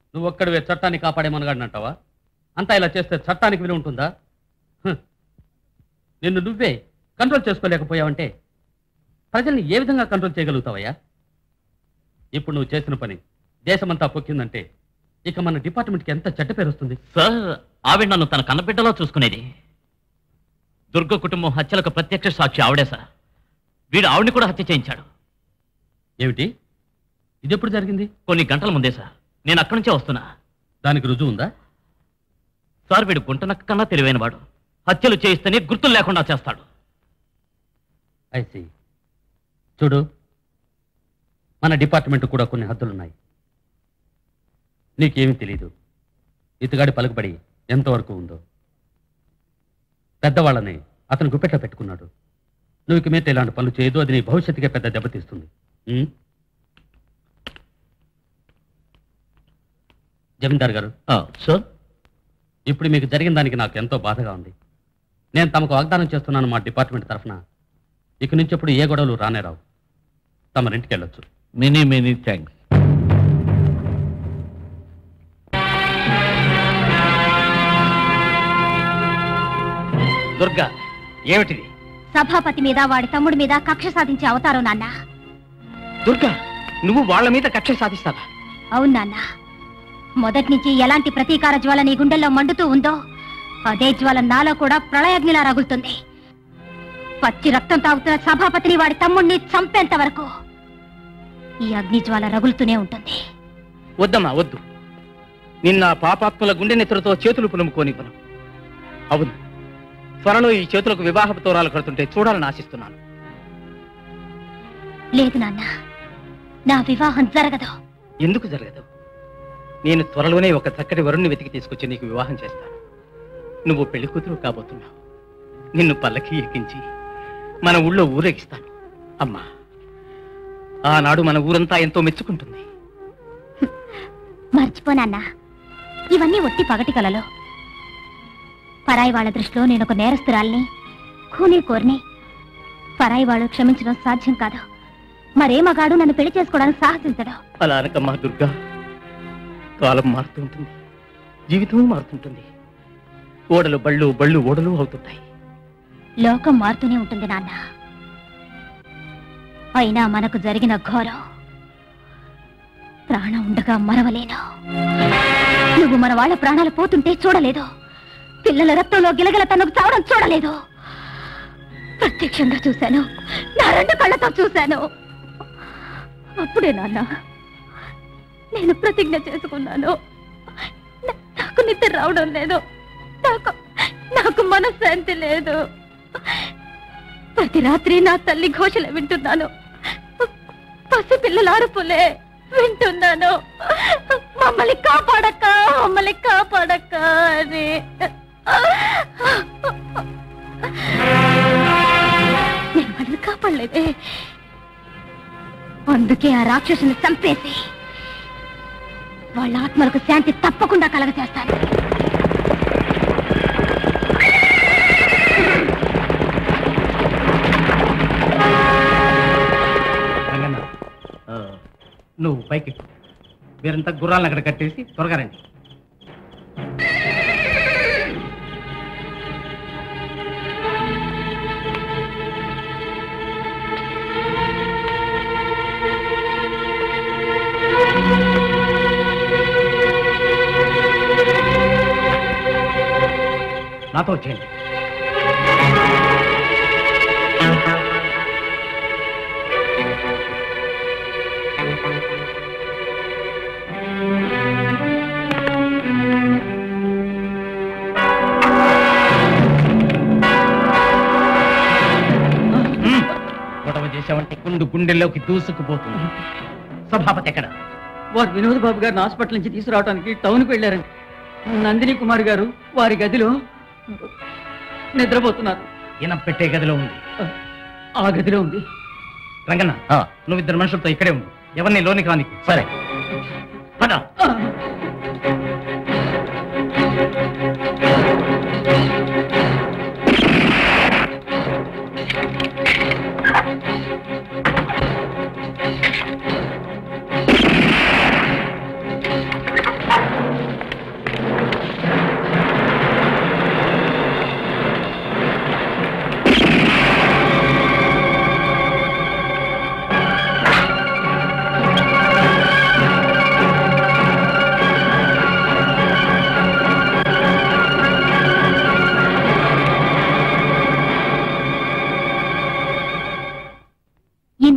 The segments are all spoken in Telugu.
నువ్వు ఒక్కడివే చట్టాన్ని కాపాడే మనగాడినంటావా అంతా ఇలా చేస్తే చట్టానికి విలువ ఉంటుందా హ్. నిన్ను నువ్వే కంట్రోల్ చేసుకోలేకపోయావంటే ప్రజల్ని ఏ విధంగా కంట్రోల్ చేయగలుగుతావయ్యా ఇప్పుడు నువ్వు చేసిన పని దేశమంతా పొక్కిందంటే ఇక మన డిపార్ట్మెంట్కి ఎంత చెడ్డ పేరు వస్తుంది సార్ ఆవిడ నన్ను తన కన్నబిడ్డలో చూసుకునేది దుర్గ కుటుంబం హత్యలకు ప్రత్యక్ష సాక్షి ఆవిడే సార్ వీడు ఆవిడని కూడా హత్య చేయించాడు ఏమిటి ఇది ఎప్పుడు జరిగింది కొన్ని గంటల ముందే సార్ నేను అక్కడి నుంచే వస్తున్నా దానికి రుజువు ఉందా సార్ వీడు గుంటనక్క కన్నా తెలివైన వాడు హత్యలు చేయిస్తేనే గుర్తులు లేకుండా చేస్తాడు ఐసి చూడు మన డిపార్ట్మెంట్ కూడా కొన్ని హద్దులున్నాయి నీకేమీ తెలీదు ఇతగాడి పలుకుబడి ఎంతవరకు ఉందో పెద్దవాళ్ళని అతను గుప్పెట్లో పెట్టుకున్నాడు నువ్వు ఇక మీద ఇలాంటి పనులు చేయదు అది నీ భవిష్యత్తుకే పెద్ద దెబ్బతీస్తుంది ఉం? జమీందార్ గారు సార్ ఇప్పుడు మీకు జరిగిన దానికి నాకు ఎంతో బాధగా ఉంది నేను తమకు వాగ్దానం చేస్తున్నాను మా డిపార్ట్మెంట్ తరఫున ఇక నుంచి ఎప్పుడు ఏ గొడవలు రానే రావు తమరింటికి వెళ్ళొచ్చు మెనీ మెనీ థ్యాంక్స్ దుర్గా ఏమిటిది సభాపతి మీద వాడి తమ్ముడి మీద కక్ష సాధించే అవతారం నాన్న దుర్గా నువ్వు వాళ్ళ మీద కక్ష సాధిస్తావా అవును నాన్న మొదటి నుంచి ఎలాంటి ప్రతీకార జ్వాల నీ గుండెల్లో మండుతూ ఉందో అదే జ్వాల నాలో కూడా ప్రళయాగ్నిలా రగులుతుంది పచ్చి రక్తం తాగుతున్న సభాపతిని వాడి తమ్ముడిని చంపేంత వరకు ఈ అగ్ని జ్వాల రగులుతూనే ఉంటుంది వద్దమ్మా వద్దు నిన్న ఆ పాపాత్ముల గుండె నెత్తులతో చేతులు పులుముకోనివ్వను అవును త్వరలో ఈ చేతులకు వివాహపు తోరాలు కడుతుంటే చూడాలని ఆశిస్తున్నాను లేదు నాన్న నా వివాహం జరగదు ఎందుకు జరగదు నేను త్వరలోనే ఒక చక్కటి వరుణ్ణి వెతికి తీసుకొచ్చి నీకు వివాహం చేస్తాను నువ్వు పెళ్లి కూతురు కాబోతున్నావు నిన్ను పల్లకి ఎక్కించి మన ఊళ్ళో ఊరేగిస్తాను అమ్మా ఆనాడు మన ఊరంతా ఎంతో మెచ్చుకుంటుంది మర్చిపోనన్నా ఇవన్నీ ఒట్టి పగటి కలలో పరాయి వాళ్ళ దృష్టిలో నేను ఒక నేరస్తురాల్ని కూనీ కోరిని పరాయి వాళ్ళు క్షమించడం సాధ్యం కాదు మరే మగాడు నన్ను పెళ్లి చేసుకోవడానికి సాహసించడు అలా అనకమ్మా దుర్గా కాలం మారుతూ ఉంటుంది జీవితం మారుతుంటుంది ఓడలు బళ్ళు బళ్ళు ఓడలు అవుతుంటాయి లోకం మారుతూనే ఉంటుంది నాన్న అయినా మనకు జరిగిన ఘోరం ప్రాణం ఉండగా మరవలేను నువ్వు మన వాళ్ళ ప్రాణాలు పోతుంటే చూడలేదు పిల్లల రక్తంలో గిలగిల తనకు చావడం చూడలేదు ప్రత్యక్షంగా చూశాను నా రెండు కళ్ళతో చూశాను అప్పుడే నాన్న నేను ప్రతిజ్ఞ చేసుకున్నాను నా- నాకు నిద్ర రావడం లేదు నాకు నాకు మనశ్శాంతి లేదు ప్రతి రాత్రి నా తల్లి ఘోషలు వింటున్నాను పసి పిల్లల అరుపులే వింటున్నాను మమ్మల్ని కాపాడక్క మమ్మల్ని కాపాడక్క అని నేను వాళ్ళని కాపాడలేదే అందుకే ఆ రాక్షసుని చంపేసి వాళ్ళ ఆత్మలకు శాంతి తప్పకుండా కలగచేస్తాను రంగన్న ఆ, నువ్వు పైకి ఎక్కు. వీరంతా గుర్రాలను అక్కడ కట్టేసి త్వరగా రండి నాతో వచ్చేయండి గొడవ చేసావంటే గుండు గుండెల్లోకి దూసుకుపోతుంది సభాపతి ఎక్కడ వారు వినోద్ బాబు గారిని హాస్పిటల్ నుంచి తీసుకురావడానికి టౌన్కి వెళ్ళారండి నందిని కుమార్ గారు వారి గదిలో నిద్రపోతున్నారు ఈయన పెట్టే గదిలో ఉంది ఆ గదిలో ఉంది రంగన్న నువ్వు ఇద్దరు మనుషులతో ఇక్కడే ఉండు ఎవరిని లోనికి రానికి సరే పద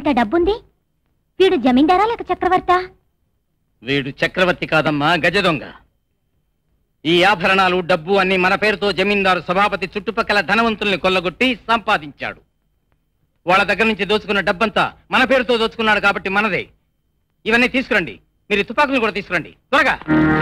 ఇంత డబ్బుంది వీడు జమీందారా లేక చక్రవర్తా వీడు చక్రవర్తి కాదమ్మా గజ దొంగ ఈ ఆభరణాలు డబ్బు అన్ని మన పేరుతో జమీందారు సభాపతి చుట్టుపక్కల ధనవంతుల్ని కొల్లగొట్టి సంపాదించాడు వాళ్ళ దగ్గర నుంచి దోచుకున్న డబ్బంతా మన పేరుతో దోచుకున్నాడు కాబట్టి మనదే ఇవన్నీ తీసుకురండి మీరు ఈ తుపాకులు కూడా తీసుకురండి త్వరగా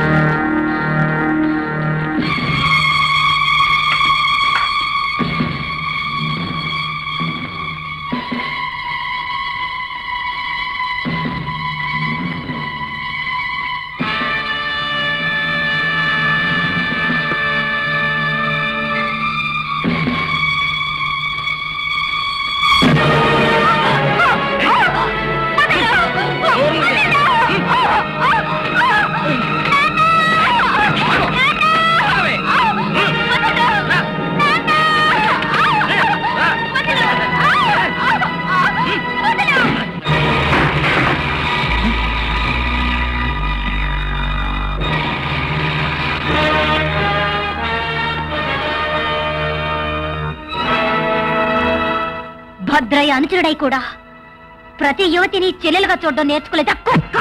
భద్రయ్య అనుచరుడై కూడా ప్రతి యువతిని చెల్లెలుగా చూడడం నేర్చుకోలేదా కుక్క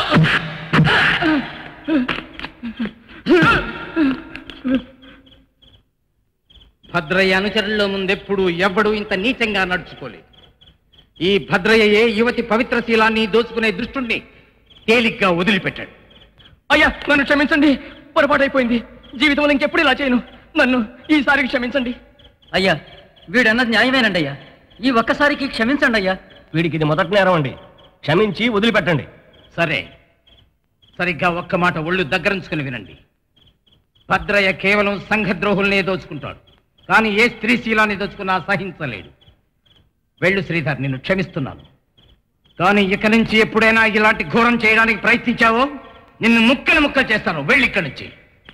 భద్రయ్య అనుచరుల్లో ముందెప్పుడు ఎవ్వడు ఇంత నీచంగా నడుచుకోలేదు ఈ భద్రయ్యయే యువతి పవిత్ర శీలాన్ని దోచుకునే దృష్టుణ్ణి తేలిగ్గా వదిలిపెట్టాడు అయ్యా నన్ను క్షమించండి పొరపాటైపోయింది జీవితంలో ఇంకెప్పుడు ఇలా చేయను నన్ను ఈసారికి క్షమించండి అయ్యా వీడన్నది న్యాయమేనండి అయ్యా ఈ ఒక్కసారికి క్షమించండి అయ్యా వీడికి ఇది మొదటి నేరం అండి క్షమించి వదిలిపెట్టండి సరే సరిగ్గా ఒక్క మాట ఒళ్ళు దగ్గరంచుకుని వినండి భద్రయ్య కేవలం సంఘద్రోహుల్నే దోచుకుంటాడు కానీ ఏ స్త్రీ శీలాన్ని దోచుకున్నా సహించలేడు వెళ్ళు శ్రీధర్ నిన్ను క్షమిస్తున్నాను కానీ ఇక నుంచి ఎప్పుడైనా ఇలాంటి ఘోరం చేయడానికి ప్రయత్నించావో నిన్ను ముక్కలు ముక్కలు చేస్తాను వెళ్ళి ఇక్కడి నుంచి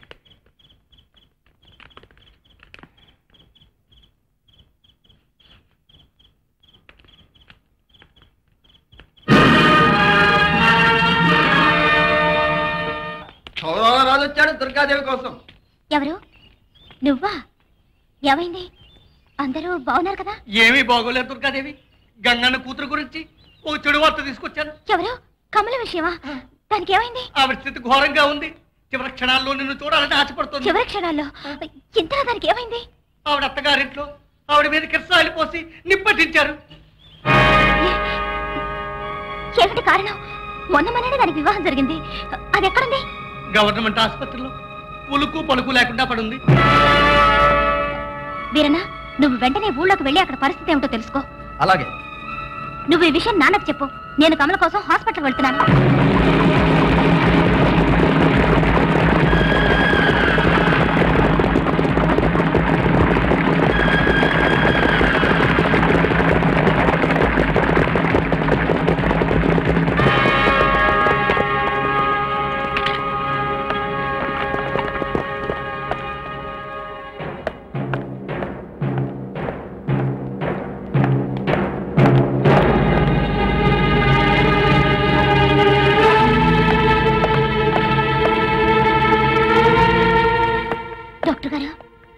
రాజు వచ్చాడు దుర్గాదేవి కోసం ఎవరు నువ్వా ఏమైంది అందరూ బాగున్నారు కదా ఏమీ బాగోలేదు దుర్గాదేవి గంగన్న కూతురు గురించి ఓ చెడు వార్త తీసుకొచ్చాను ఎవరు కమల విషయమా దానికి ఏమైంది ఆవిడ స్థితి ఘోరంగా ఉంది చివరి క్షణాల్లో నిన్ను చూడాలని ఆశపడుతుంది చివరి క్షణాల్లో ఇంతలో దానికి ఏమైంది ఆవిడ అత్తగారింట్లో ఆవిడ మీద కిరసాయలు పోసి నిప్పటించారు ఏమిటి కారణం మొన్న మొన్ననే దానికి వివాహం జరిగింది అది ఎక్కడుంది గవర్నమెంట్ ఆసుపత్రిలో ఉలుకు పలుకు లేకుండా పడుంది వీరన్నా నువ్వు వెంటనే ఊళ్ళోకి వెళ్ళి అక్కడ పరిస్థితి ఏమిటో తెలుసుకో అలాగే నువ్వు ఈ విషయం నాన్నకు చెప్పు నేను కమల కోసం హాస్పిటల్ వెళ్తున్నాను డాక్టర్ గారు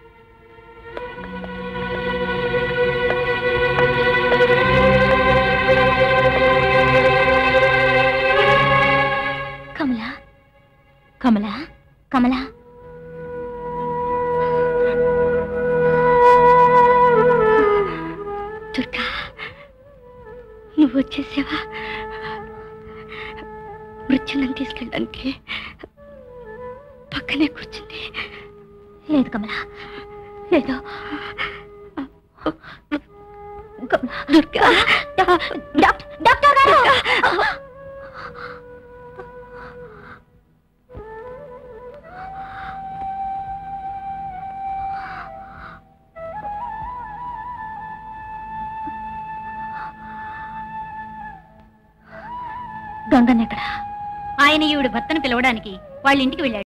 కమలా కమలా కమలా దుర్గా నువ్వు వచ్చేసావా మృత్యులను తీసుకెళ్ళడానికి పక్కనే కూర్చుంది లేదు కమలా లేదు కమలా, దుర్గా డాక్టర్ డాక్టర్ గారు గంగన్నెక్కడ ఆయన ఈవిడ భర్తను పిలవడానికి వాళ్ళ ఇంటికి వెళ్ళాడు